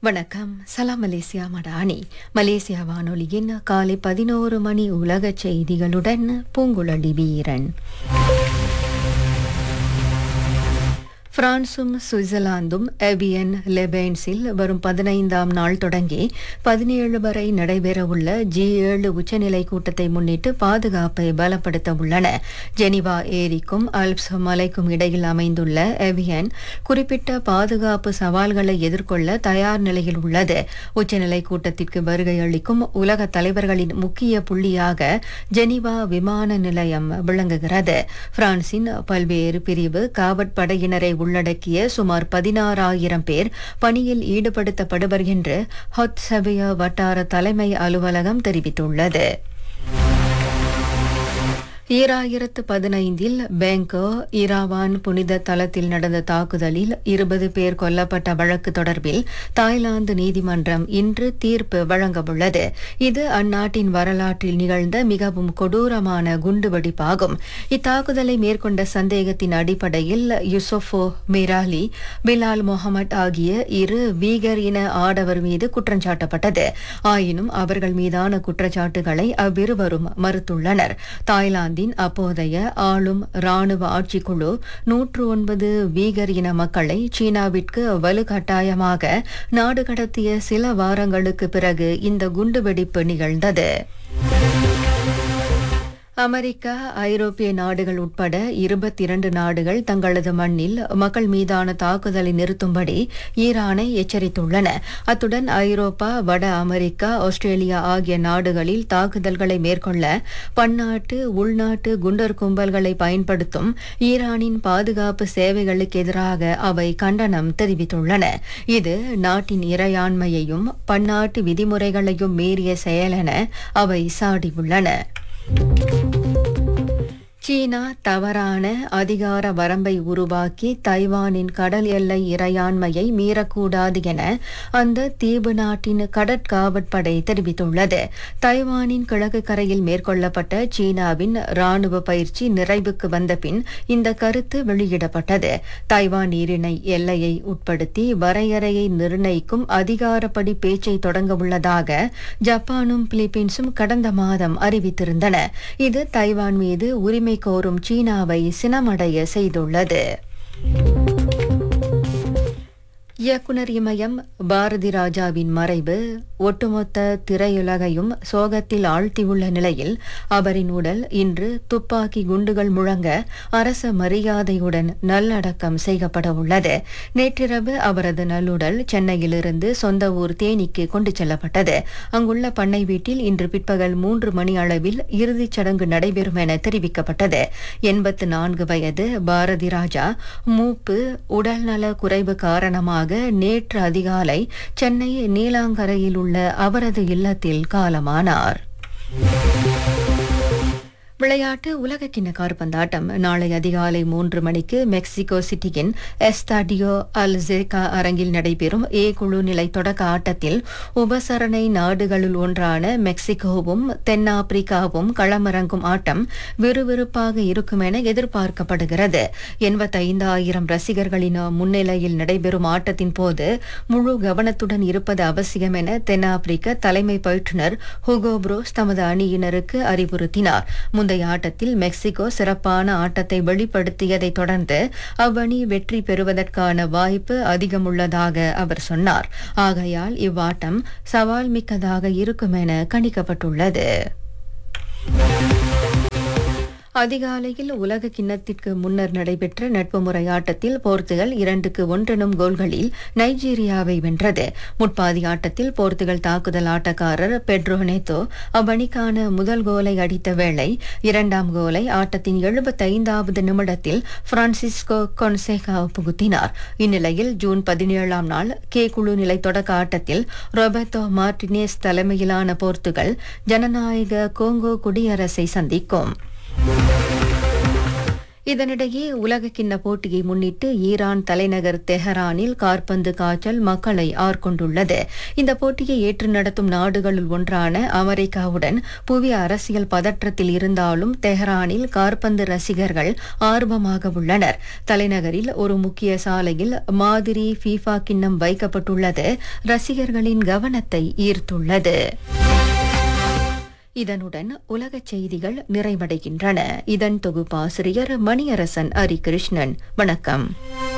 வணக்கம் சலாம் Malaysia Madani Malaysia வானொலியின் காலை பதினோரு மணி உலக செய்திகளுடன் பூங்குழலி வீரன் பிரான்சும் சுவிட்சர்லாந்தும் எபியன் லெபேன்ஸில் வரும் பதினைந்தாம் நாள் தொடங்கி பதினேழு வரை நடைபெறவுள்ள ஜி ஏழு உச்சநிலை கூட்டத்தை முன்னிட்டு பாதுகாப்பை பலப்படுத்த உள்ளன ஜெனிவா ஏரிக்கும் அல்ப்ஸ் மலைக்கும் இடையில் அமைந்துள்ள எவியன் குறிப்பிட்ட பாதுகாப்பு சவால்களை எதிர்கொள்ள தயார் நிலையில் உள்ளது உச்சநிலை கூட்டத்திற்கு வருகை அளிக்கும் உலக தலைவர்களின் முக்கிய புள்ளியாக ஜெனிவா விமான நிலையம் விளங்குகிறது பிரான்சின் பல்வேறு பிரிவு காவற் படையினரை உள்ளடக்கிய சுமார் பதினாறாயிரம் பேர் பணியில் ஈடுபடுத்தப்படுவர் என்று ஹொத் சபியா வட்டார தலைமை அலுவலகம் தெரிவித்துள்ளது ஈராயிரத்து பதினைந்தில் பேங்கோ இராவான் புனித தலத்தில் நடந்த தாக்குதலில் இருபது பேர் கொல்லப்பட்ட வழக்கு தொடர்பில் தாய்லாந்து நீதிமன்றம் இன்று தீர்ப்பு வழங்கவுள்ளது இது அந்நாட்டின் வரலாற்றில் நிகழ்ந்த மிகவும் கொடூரமான குண்டுவெடிப்பாகும் இத்தாக்குதலை மேற்கொண்ட சந்தேகத்தின் அடிப்படையில் யுசோஃபோ மிராலி பிலால் முகமட் ஆகிய இரு வீகர் இன ஆடவர் மீது குற்றஞ்சாட்டப்பட்டது ஆயினும் அவர்கள் மீதான குற்றச்சாட்டுகளை அவ்விருவரும் மறுத்துள்ளனர் தாய்லாந்து தாய்லாந்தின் அப்போதைய ஆளும் ராணுவ ஆட்சிக்குழு நூற்று ஒன்பது வீகர் இன மக்களை சீனாவிற்கு வலுக்கட்டாயமாக நாடு கடத்திய சில வாரங்களுக்கு பிறகு இந்த குண்டுவெடிப்பு நிகழ்ந்தது அமெரிக்கா ஐரோப்பிய நாடுகள் உட்பட இருபத்தி இரண்டு நாடுகள் தங்களது மண்ணில் மக்கள் மீதான தாக்குதலை நிறுத்தும்படி ஈரானை எச்சரித்துள்ளன அத்துடன் ஐரோப்பா வட அமெரிக்கா ஆஸ்திரேலியா ஆகிய நாடுகளில் தாக்குதல்களை மேற்கொள்ள பன்னாட்டு உள்நாட்டு குண்டர் கும்பல்களை பயன்படுத்தும் ஈரானின் பாதுகாப்பு சேவைகளுக்கு எதிராக அவை கண்டனம் தெரிவித்துள்ளன இது நாட்டின் இறையாண்மையையும் பன்னாட்டு விதிமுறைகளையும் மீறிய செயலென அவை சாடியுள்ளன சீனா தவறான அதிகார வரம்பை உருவாக்கி தைவானின் கடல் எல்லை இறையாண்மையை மீறக்கூடாது என அந்த தீவு நாட்டின் கடற்காவற்படை தெரிவித்துள்ளது தைவானின் கிழக்கு கரையில் மேற்கொள்ளப்பட்ட சீனாவின் ராணுவ பயிற்சி நிறைவுக்கு வந்த பின் இந்த கருத்து வெளியிடப்பட்டது தைவான் நீரிணை எல்லையை உட்படுத்தி வரையறையை நிர்ணயிக்கும் அதிகாரப்படி பேச்சை தொடங்க உள்ளதாக ஜப்பானும் பிலிப்பீன்ஸும் கடந்த மாதம் அறிவித்திருந்தன இது தைவான் மீது உரிமை கோரும் சீனாவை சினமடைய செய்துள்ளது இயக்குனர் இமயம் பாரதி ராஜாவின் மறைவு ஒட்டுமொத்த திரையுலகையும் சோகத்தில் ஆழ்த்தியுள்ள நிலையில் அவரின் உடல் இன்று துப்பாக்கி குண்டுகள் முழங்க அரச மரியாதையுடன் நல்லடக்கம் செய்யப்பட உள்ளது நேற்றிரவு அவரது நல்லுடல் சென்னையிலிருந்து சொந்த ஊர் தேனிக்கு கொண்டு செல்லப்பட்டது அங்குள்ள பண்ணை வீட்டில் இன்று பிற்பகல் மூன்று மணி அளவில் இறுதிச் சடங்கு நடைபெறும் என தெரிவிக்கப்பட்டது எண்பத்து நான்கு வயது பாரதி ராஜா மூப்பு உடல்நல குறைவு காரணமாக நேற்று அதிகாலை சென்னை நீலாங்கரையில் உள்ள அவரது இல்லத்தில் காலமானார் விளையாட்டு உலகக்கிண்ண கார்பந்தாட்டம் நாளை அதிகாலை மூன்று மணிக்கு மெக்சிகோ சிட்டியின் எஸ்டாடியோ அல் ஜெர்கா அரங்கில் நடைபெறும் ஏ குழு நிலை தொடக்க ஆட்டத்தில் உபசரணை நாடுகளுள் ஒன்றான மெக்சிகோவும் தென்னாப்பிரிக்காவும் களமிறங்கும் ஆட்டம் விறுவிறுப்பாக இருக்கும் என எதிர்பார்க்கப்படுகிறது எண்பத்தைந்தாயிரம் ரசிகர்களின் முன்னிலையில் நடைபெறும் ஆட்டத்தின் போது முழு கவனத்துடன் இருப்பது அவசியம் என தென்னாப்பிரிக்க தலைமை பயிற்றுநர் ஹுகோ புரோஸ் தமது அணியினருக்கு அறிவுறுத்தினார் முந்தைய ஆட்டத்தில் மெக்சிகோ சிறப்பான ஆட்டத்தை வெளிப்படுத்தியதை தொடர்ந்து அவ்வணி வெற்றி பெறுவதற்கான வாய்ப்பு அதிகமுள்ளதாக அவர் சொன்னார் ஆகையால் இவ்வாட்டம் சவால் மிக்கதாக இருக்கும் என கணிக்கப்பட்டுள்ளது அதிகாலையில் உலக கிண்ணத்திற்கு முன்னர் நடைபெற்ற நட்பு முறை ஆட்டத்தில் போர்த்துகல் இரண்டுக்கு ஒன்றெனும் கோல்களில் நைஜீரியாவை வென்றது முற்பாதி ஆட்டத்தில் போர்த்துகல் தாக்குதல் ஆட்டக்காரர் பெட்ரோ நேத்தோ அவ்வணிக்கான முதல் கோலை அடித்த வேளை இரண்டாம் கோலை ஆட்டத்தின் எழுபத்தைந்தாவது நிமிடத்தில் பிரான்சிஸ்கோ கொன்சேகா புகுத்தினார் இந்நிலையில் ஜூன் பதினேழாம் நாள் கே குழு நிலை தொடக்க ஆட்டத்தில் ரொபர்டோ மார்டினேஸ் தலைமையிலான போர்த்துகல் ஜனநாயக கோங்கோ குடியரசை சந்திக்கும் இதனிடையே உலக கிண்ண போட்டியை முன்னிட்டு ஈரான் தலைநகர் தெஹரானில் கார்பந்து காய்ச்சல் மக்களை ஆட்கொண்டுள்ளது இந்த போட்டியை ஏற்று நடத்தும் நாடுகளுள் ஒன்றான அமெரிக்காவுடன் புவி அரசியல் பதற்றத்தில் இருந்தாலும் தெஹரானில் கார்பந்து ரசிகர்கள் ஆர்வமாக உள்ளனர் தலைநகரில் ஒரு முக்கிய சாலையில் மாதிரி ஃபீஃபா கிண்ணம் வைக்கப்பட்டுள்ளது ரசிகர்களின் கவனத்தை ஈர்த்துள்ளது இதனுடன் உலகச் செய்திகள் நிறைவடைகின்றன இதன் தொகுப்பாசிரியர் மணியரசன் ஹரிகிருஷ்ணன் வணக்கம்